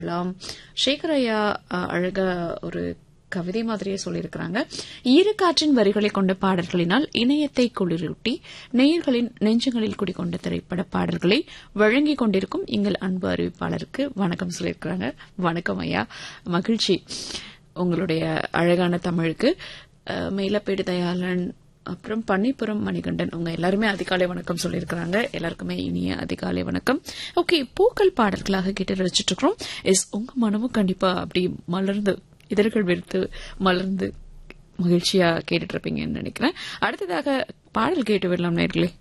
சொல்லலாம் சேகரையா அஹ், அழகா ஒரு கவிதை மாதிரியே சொல்லியிருக்கிறாங்க ஈரக்காற்றின் வரிகளை கொண்ட பாடல்களினால் இணையத்தை குளிரூட்டி நேயர்களின் நெஞ்சங்களில் குடிக்கொண்ட திரைப்பட பாடல்களை வழங்கிக் கொண்டிருக்கும் எங்கள் அன்பு அறிவிப்பாளருக்கு வணக்கம் சொல்லியிருக்கிறாங்க வணக்கம் ஐயா மகிழ்ச்சி உங்களுடைய அழகான தமிழுக்கு அஹ், மேலப்பேடு தயாளன் அப்புறம் பன்னிப்புறம் மணிகண்டன் உங்க எல்லாருமே அதிகாலை வணக்கம் சொல்லியிருக்கிறாங்க எல்லாருக்குமே இனிய அதிகாலை வணக்கம் ஓகே பூக்கள் பாடல்களாக கேட்டு ரசிச்சுட்டு இருக்கிறோம் எஸ் உங்க மனமும் கண்டிப்பா அப்படி மலர்ந்து இதழ்கள் வெறுத்து மலர்ந்து மகிழ்ச்சியா கேட்டுட்டு இருப்பீங்கன்னு நினைக்கிறேன் அடுத்ததாக பாடல் கேட்டு விடலாம் நேர்களே